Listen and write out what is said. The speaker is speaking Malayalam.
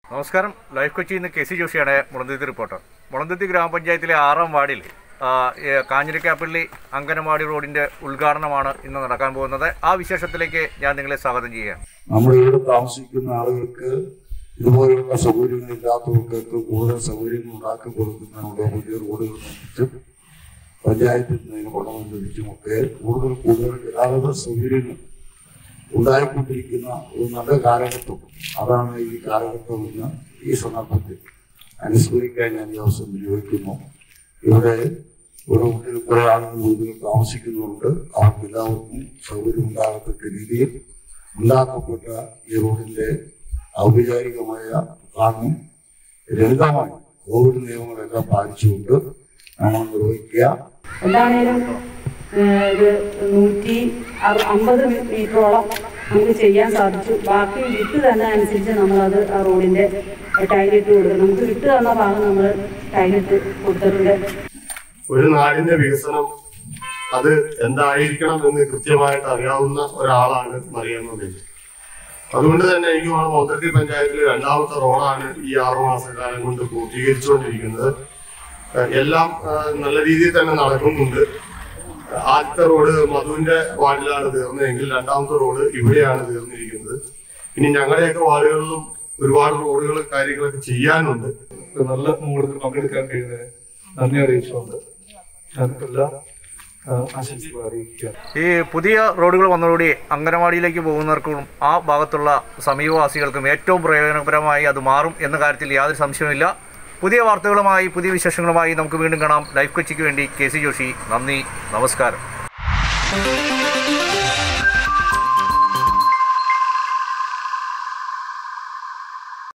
നമസ്കാരം ലൈഫ് കൊച്ചിയിൽ നിന്ന് കെ സി ജോഷിയാണ് മുളന്തുരുത്തി റിപ്പോർട്ടർ മുളന്തുരുത്തി ഗ്രാമപഞ്ചായത്തിലെ ആറാം വാർഡിൽ ആ, ഏ, കാഞ്ഞിരക്കാപ്പള്ളി അങ്കനവാടി റോഡിന്റെ ഉദ്ഘാടനമാണ് ഇന്ന് നടക്കാൻ പോകുന്നത് ആ വിശേഷത്തിലേക്ക് ഞാൻ നിങ്ങളെ സ്വാഗതം ചെയ്യുകയാണ് നമ്മുടെ ഇവിടെ താമസിക്കുന്ന ആളുകൾക്ക് ഇതുപോലുള്ള സൗകര്യങ്ങളില്ലാത്തവർക്കൊക്കെ കൂടുതൽ സൗകര്യങ്ങൾ ഉണ്ടാക്കി കൊടുക്കുന്നതിനുള്ള പുതിയ റോഡുകൾ നിർമ്മിച്ചും പഞ്ചായത്തിൽ നിന്ന് പണം ലഭിച്ചുമൊക്കെ കൂടുതൽ കൂടുതൽ ഗതാഗത സൗകര്യങ്ങൾ ഉണ്ടായിക്കൊണ്ടിരിക്കുന്ന ഒരു നല്ല കാലഘട്ടം അതാണ് ഈ കാലഘട്ടം എന്ന് ഈ സന്ദർഭത്തിൽ അനുസ്മരിക്കാൻ ഞാൻ ഈ അവസരം വിനിയോഗിക്കുന്നു ഇവിടെ ഇവിടെ മുന്നിൽ കുറെ ആളുകൾ വീടുകൾ താമസിക്കുന്നുണ്ട് അവർക്ക് എല്ലാവർക്കും സൗകര്യം ഉണ്ടാകത്തക്ക രീതിയിൽ ഉണ്ടാക്കപ്പെട്ട ഈ റോഡിന്റെ ഔപചാരികമായ ഉദ്ഘാടനം ലളിതമായി കോവിഡ് നിയമങ്ങളെല്ലാം പാലിച്ചുകൊണ്ട് നമ്മൾ നിർവഹിക്കുക എന്താണേലും ഏഹ്, ഒരു നൂറ്റി അറു- അമ്പത് മീറ്ററോളം നമുക്ക് ചെയ്യാൻ സാധിച്ചു ബാക്കി വിട്ട് തന്നെ അനുസരിച്ച് നമ്മളത് ആ റോഡിന്റെ ടൈലിട്ട് കൊടുക്കും നമുക്ക് വിട്ട് തന്ന ഭാഗം നമ്മൾ ടൈലിട്ട് കൊടുത്തിട്ടുണ്ട് ഒരു നാടിന്റെ വികസനം അത് എന്തായിരിക്കണം എന്ന് കൃത്യമായിട്ട് അറിയാവുന്ന ഒരാളാണ് മറിയാമ്മ ബേബി അതുകൊണ്ട് തന്നെ എനിക്ക് തോന്നുന്നു മൊത്തത്തിൽ പഞ്ചായത്തിലെ രണ്ടാമത്തെ റോഡാണ് ഈ ആറു മാസക്കാലം കൊണ്ട് പൂർത്തീകരിച്ചുകൊണ്ടിരിക്കുന്നത് ഏഹ് എല്ലാം ഏഹ് നല്ല രീതിയിൽ തന്നെ നടക്കുന്നുണ്ട് ആദ്യത്തെ റോഡ് മധുവിന്റെ വാർഡിലാണ് തീർന്നതെങ്കിൽ രണ്ടാമത്തെ റോഡ് ഇവിടെയാണ് തീർന്നിരിക്കുന്നത് ഇനി ഞങ്ങളുടെയൊക്കെ വാർഡുകളിലും ഒരുപാട് റോഡുകൾ കാര്യങ്ങളൊക്കെ ചെയ്യാനുണ്ട് നല്ല മൂഡിൽ പങ്കെടുക്കാൻ കഴിയുന്നതിന് നന്ദി അറിയിച്ചുകൊണ്ട് ഞാനെല്ലാം ആശംസകൾ അറിയിക്കുക ഈ പുതിയ റോഡുകൾ വന്നതോടെ അങ്കനവാടിയിലേക്ക് പോകുന്നവർക്കും ആ ഭാഗത്തുള്ള സമീപവാസികൾക്കും ഏറ്റവും പ്രയോജനപരമായി അത് മാറും എന്ന കാര്യത്തിൽ യാതൊരു സംശയവുമില്ല പുതിയ വാർത്തകളുമായി പുതിയ വിശേഷങ്ങളുമായി നമുക്ക് വീണ്ടും കാണാം ലൈഫ് കൊച്ചിക്ക് വേണ്ടി കെ സി ജോഷി നന്ദി നമസ്കാരം